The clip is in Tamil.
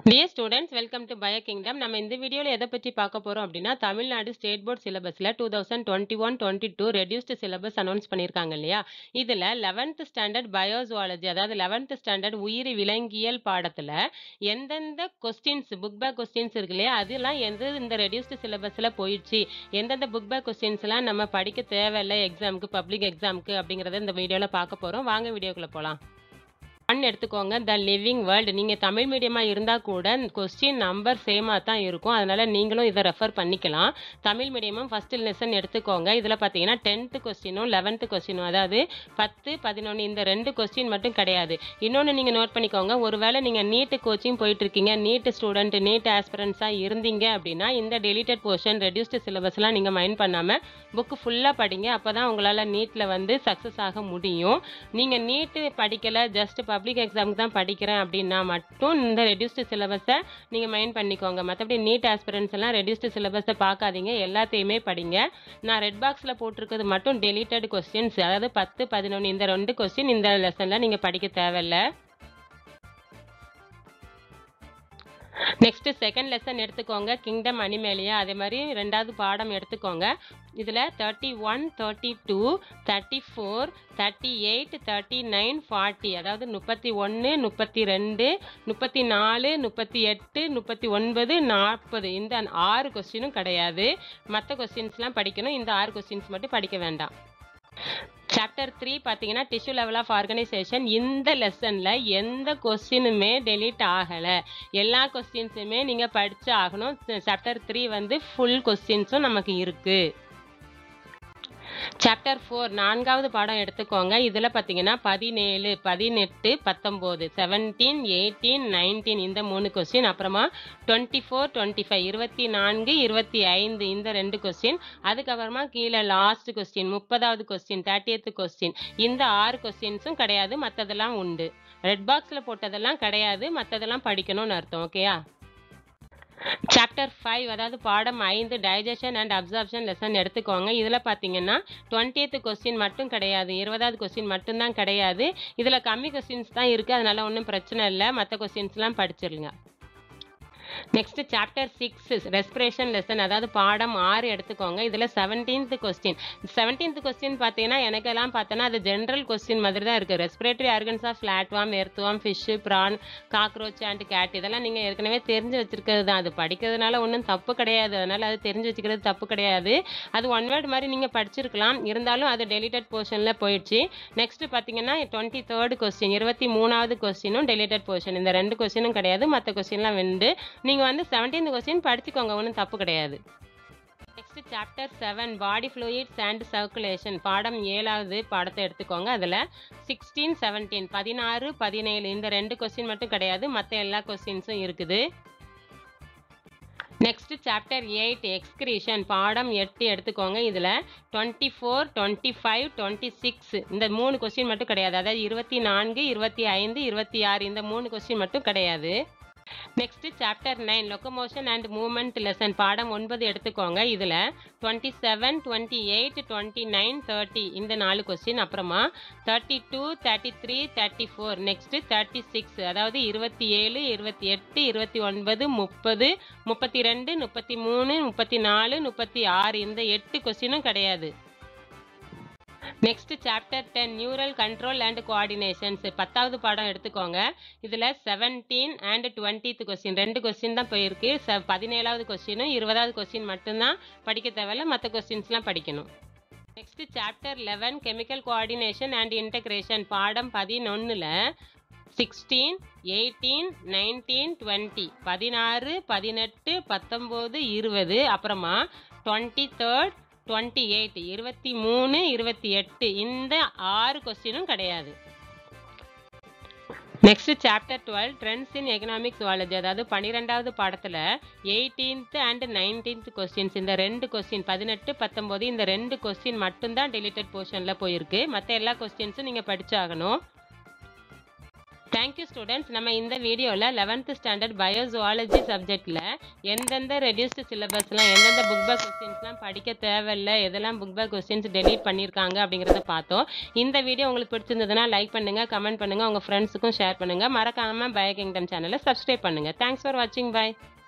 dear students welcome to bio kingdom நம்ம இந்த வீடியோவில் எதை பற்றி பார்க்க போகிறோம் அப்படின்னா தமிழ்நாடு ஸ்டேட் போர்ட் சிலபஸில் two thousand twenty one twenty two reduced syllabus announce பண்ணியிருக்காங்க இல்லையா இதில் லெவன்த் ஸ்டாண்டர்ட் பயோசுவாலஜி அதாவது லெவன்த் ஸ்டாண்டர்ட் உயிரி விலங்கியல் பாடத்தில் எந்தெந்த கொஸ்டின்ஸ் புக் பேக் கொஸ்டின்ஸ் இருக்கு இல்லையா அதெல்லாம் எந்த இந்த ரெடியூஸ்டு சிலபஸில் போயிடுச்சு எந்தெந்த புக் பேக் கொஸ்டின்ஸ்லாம் நம்ம படிக்க தேவையில்லை எக்ஸாமுக்கு பப்ளிக் எக்ஸாமுக்கு அப்படிங்கிறத இந்த வீடியோவில் பார்க்க போகிறோம் வாங்க வீடியோக்குள்ளே போகலாம் ஒன் எடுத்துக்கோங்க த லிவிங் வேர்ல்டு நீங்கள் தமிழ் மீடியமாக இருந்தால் கூட கொஸ்டின் நம்பர் சேமாக தான் இருக்கும் அதனால் நீங்களும் இதை ரெஃபர் பண்ணிக்கலாம் தமிழ் மீடியமும் ஃபஸ்ட்டு லெசன் எடுத்துக்கோங்க இதில் பார்த்தீங்கன்னா டென்த்து கொஸ்டினும் லெவன்த்து கொஸ்டினும் அதாவது பத்து பதினொன்று இந்த ரெண்டு கொஸ்டின் மட்டும் கிடையாது இன்னொன்று நீங்கள் நோட் பண்ணிக்கோங்க ஒருவேளை நீங்கள் நீட்டு கோச்சிங் போயிட்டுருக்கீங்க நீட்டு ஸ்டூடெண்ட் நீட் ஆஸ்பிரன்ஸாக இருந்தீங்க அப்படின்னா இந்த டெலிட்டட் போர்ஷன் ரெடியூஸ்டு சிலபஸ்லாம் நீங்கள் மைண்ட் பண்ணாமல் புக்கு ஃபுல்லாக படிங்க அப்போ தான் உங்களால் நீட்டில் வந்து சக்ஸஸ் ஆக முடியும் நீங்கள் நீட்டு படிக்கலை ஜஸ்ட் பப்ளிக் எக்ஸாமுக்கு தான் படிக்கிறேன் அப்படின்னா மட்டும் இந்த ரெடியூஸ்டு சிலபஸை நீங்கள் மைண்ட் பண்ணிக்கோங்க மற்றபடி நீட் ஆஸ்பிரன்ஸ் எல்லாம் ரெடியூஸ்டு சிலபஸை பார்க்காதீங்க எல்லாத்தையுமே படிங்க நான் ரெட் பாக்ஸில் போட்டிருக்கிறது மட்டும் டெலிட்டட் கொஸ்டின்ஸ் அதாவது பத்து பதினொன்று இந்த ரெண்டு கொஸ்டின் இந்த லெசனில் நீங்கள் படிக்க தேவையில்லை நெக்ஸ்ட் செகண்ட் லெசன் எடுத்துக்கோங்க கிங்டம் அனிமேலியா அதே மாதிரி ரெண்டாவது பாடம் எடுத்துக்கோங்க இதில் thirty one thirty two thirty four thirty eight thirty nine forty அதாவது முப்பத்தி ஒன்று முப்பத்தி ரெண்டு முப்பத்தி நாலு முப்பத்தி எட்டு முப்பத்தி ஒன்பது நாற்பது இந்த ஆறு கொஸ்டினும் கிடையாது மற்ற கொஸ்டின்ஸ்லாம் படிக்கணும் இந்த ஆறு கொஸ்டின்ஸ் மட்டும் படிக்க வேண்டாம் சாப்டர் த்ரீ பார்த்தீங்கன்னா டிஷ்யூ லெவல் ஆஃப் ஆர்கனைசேஷன் இந்த லெசனில் எந்த கொஸ்டினுமே டெலீட் ஆகலை எல்லா கொஸ்டின்ஸுமே நீங்கள் படித்து ஆகணும் சாப்டர் த்ரீ வந்து ஃபுல் கொஸ்டின்ஸும் நமக்கு இருக்குது சாப்டர் ஃபோர் நான்காவது பாடம் எடுத்துக்கோங்க இதில் பார்த்தீங்கன்னா பதினேழு பதினெட்டு பத்தொம்போது செவன்டீன் எயிட்டீன் நைன்டீன் இந்த மூணு கொஸ்டின் அப்புறமா டுவெண்ட்டி ஃபோர் டுவெண்ட்டி ஃபைவ் இருபத்தி நான்கு இருபத்தி ஐந்து இந்த ரெண்டு கொஸ்டின் அதுக்கப்புறமா கீழே லாஸ்ட் கொஸ்டின் முப்பதாவது கொஸ்டின் தேர்ட்டியத்து கொஸ்டின் இந்த ஆறு கொஸ்டின்ஸும் கிடையாது மற்றதெல்லாம் உண்டு ரெட் பாக்ஸில் போட்டதெல்லாம் கிடையாது மற்றதெல்லாம் படிக்கணும்னு அர்த்தம் ஓகேயா சாப்டர் ஃபைவ் அதாவது பாடம் ஐந்து டைஜஷன் அண்ட் அப்சர்ப்ஷன் லெசன் எடுத்துக்கோங்க இதில் பார்த்தீங்கன்னா டுவெண்ட்டியத்து கொஸ்டின் மட்டும் கிடையாது இருபதாவது கொஸ்டின் மட்டும்தான் கிடையாது இதில் கம்மி கொஸ்டின்ஸ் தான் இருக்குது அதனால ஒன்றும் பிரச்சனை இல்லை மற்ற கொஸ்டின்ஸ்லாம் படிச்சிருங்க next chapter six respiration lesson அதாவது பாடம் ஆறு எடுத்துக்கோங்க இதில் செவன்டீன்த் கொஸ்டின் செவன்டீன்த் கொஸ்டின் பார்த்தீங்கன்னா எனக்கெல்லாம் பார்த்தோன்னா அது ஜென்ரல் கொஸ்டின் மாதிரி தான் இருக்குது respiratory organs of flatworm earthworm fish prawn cockroach and cat இதெல்லாம் நீங்கள் ஏற்கனவே தெரிஞ்சு வச்சிருக்கிறது தான் அது படிக்கிறதுனால ஒன்றும் தப்பு கிடையாது அதனால் அது தெரிஞ்சு வச்சுக்கிறது தப்பு கிடையாது அது ஒன் வேர்டு மாதிரி நீங்கள் படிச்சிருக்கலாம் இருந்தாலும் அது டெலிட்டட் போர்ஷனில் போயிடுச்சு நெக்ஸ்ட் பார்த்தீங்கன்னா டுவெண்ட்டி தேர்ட் கொஸ்டின் இருபத்தி மூணாவது கொஸ்டினும் டெலிட்டட் போர்ஷன் இந்த ரெண்டு கொஸ்டினும் கிடையாது மற்ற கொஸ்டின்லாம் வெண்டு நீங்கள் வந்து செவன்டீன்த் கொஸ்டின் படிச்சுக்கோங்க ஒன்றும் தப்பு கிடையாது next chapter seven body fluids and circulation பாடம் ஏழாவது பாடத்தை எடுத்துக்கோங்க அதில் சிக்ஸ்டீன் செவன்டீன் பதினாறு பதினேழு இந்த ரெண்டு கொஸ்டின் மட்டும் கிடையாது மற்ற எல்லா கொஸ்டின்ஸும் இருக்குது நெக்ஸ்ட் சாப்டர் எயிட் எக்ஸ்கிரீஷன் பாடம் எட்டு எடுத்துக்கோங்க இதில் twenty four twenty five twenty six இந்த மூணு கொஸ்டின் மட்டும் கிடையாது அதாவது இருபத்தி நான்கு இருபத்தி ஐந்து இருபத்தி ஆறு இந்த மூணு கொஸ்டின் மட்டும் கிடையாது next chapter nine locomotion and movement lesson பாடம் ஒன்பது எடுத்துக்கோங்க இதில் twenty seven twenty eight twenty nine thirty இந்த நாலு கொஸ்டின் அப்புறமா thirty two thirty three thirty four next thirty six அதாவது இருபத்தி ஏழு இருபத்தி எட்டு இருபத்தி ஒன்பது முப்பது முப்பத்தி ரெண்டு முப்பத்தி மூணு முப்பத்தி நாலு முப்பத்தி ஆறு இந்த எட்டு கொஸ்டினும் கிடையாது next chapter ten neural control and coordinations பத்தாவது பாடம் எடுத்துக்கோங்க இதில் செவன்டீன் அண்ட் டுவெண்ட்டித் கொஸ்டின் ரெண்டு கொஸ்டின் தான் போயிருக்கு ச பதினேழாவது கொஸ்டினும் இருபதாவது கொஸ்டின் மட்டும்தான் படிக்க தேவையில்ல மற்ற கொஸ்டின்ஸ்லாம் படிக்கணும் next chapter eleven chemical coordination and integration பாடம் பதினொன்றில் சிக்ஸ்டீன் எயிட்டீன் நைன்டீன் டுவெண்ட்டி பதினாறு பதினெட்டு பத்தொம்போது இருபது அப்புறமா டுவெண்ட்டி தேர்ட் டுவெண்ட்டி எயிட் இருபத்தி மூணு இருபத்தி எட்டு இந்த ஆறு கொஸ்டினும் கிடையாது next chapter twelve trends in economic zoology அதாவது பன்னிரெண்டாவது பாடத்தில் எயிட்டீன்த் அண்ட் நைன்டீன்த் கொஸ்டின்ஸ் இந்த ரெண்டு கொஸ்டின் பதினெட்டு பத்தொம்போது இந்த ரெண்டு கொஸ்டின் மட்டும்தான் டெலிட்டட் போர்ஷனில் போயிருக்கு மற்ற எல்லா கொஸ்டின்ஸும் நீங்கள் படிச்சாகணும் தேங்க்யூ ஸ்டூடெண்ட்ஸ் நம்ம இந்த வீடியோவில் லெவன்த்து ஸ்டாண்டர்ட் பயோசுவாலஜி சப்ஜெக்டில் எந்தெந்த ரெடியூஸ்டு சிலபஸ்லாம் எந்தெந்த புக் பேக் கொஸ்டின்ஸ்லாம் படிக்க தேவையில்ல எதெல்லாம் புக் பேக் கொஸ்டின்ஸ் டெலீட் பண்ணியிருக்காங்க அப்படிங்கிறத பார்த்தோம் இந்த வீடியோ உங்களுக்கு பிடிச்சிருந்ததுன்னா லைக் பண்ணுங்கள் கமெண்ட் பண்ணுங்கள் உங்கள் ஃப்ரெண்ட்ஸுக்கும் ஷேர் பண்ணுங்கள் மறக்காமல் பயோ கிங்டம் சேனலை சப்ஸ்கிரைப் பண்ணுங்கள் தேங்க்ஸ் ஃபார் வாட்சிங் பை